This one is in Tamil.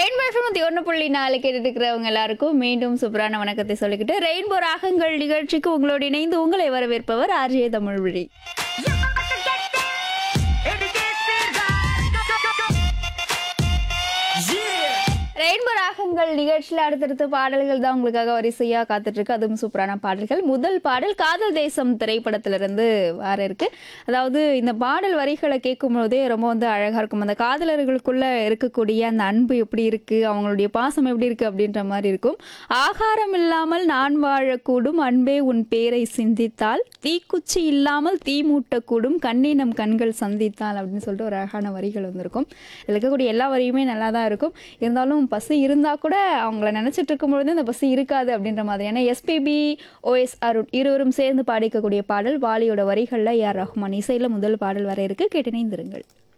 ரெயின்போ எஃப்எம் ஒன்று புள்ளி நாலு கேட்டுட்டு இருக்கிறவங்க எல்லாருக்கும் மீண்டும் சூப்பரான வணக்கத்தை சொல்லிக்கிட்டு ரெயின்போ ராகங்கள் நிகழ்ச்சிக்கு உங்களோடு இணைந்து உங்களை வரவேற்பவர் ஆர்ஜே தமிழ்விழி ரெயின்போ ராகங்கள் நிகழ்ச்சியில் அடுத்தடுத்த பாடல்கள் தான் உங்களுக்காக வரிசையாக காத்துட்டு இருக்கு அதுவும் சூப்பரான பாடல்கள் முதல் பாடல் காதல் தேசம் திரைப்படத்திலிருந்து வர இருக்கு அதாவது இந்த பாடல் வரிகளை கேட்கும் போதே ரொம்ப வந்து அழகா இருக்கும் அந்த காதலர்களுக்குள்ள இருக்கக்கூடிய அந்த அன்பு எப்படி இருக்கு அவங்களுடைய பாசம் எப்படி இருக்கு அப்படின்ற மாதிரி இருக்கும் ஆகாரம் இல்லாமல் நான் வாழக்கூடும் அன்பே உன் பேரை சிந்தித்தால் தீக்குச்சி இல்லாமல் தீ மூட்டக்கூடும் கண்ணை நம் கண்கள் சந்தித்தால் அப்படின்னு சொல்லிட்டு ஒரு அழகான வரிகள் வந்திருக்கும் இதில் இருக்கக்கூடிய எல்லா வரியுமே நல்லா தான் இருக்கும் இருந்தாலும் பசி இருந்தால் கூட அவங்கள நினச்சிட்டு இருக்கும்பொழுது இந்த பசி இருக்காது அப்படின்ற மாதிரியான எஸ்பிபி ஓஎஸ் அருண் இருவரும் சேர்ந்து பாடிக்கக்கூடிய பாடல் வாலியோட வரிகளில் ஏஆர் ரஹ்மான் இசையில் முதல் பாடல் வர இருக்கு கேட்டினைந்திருங்கள்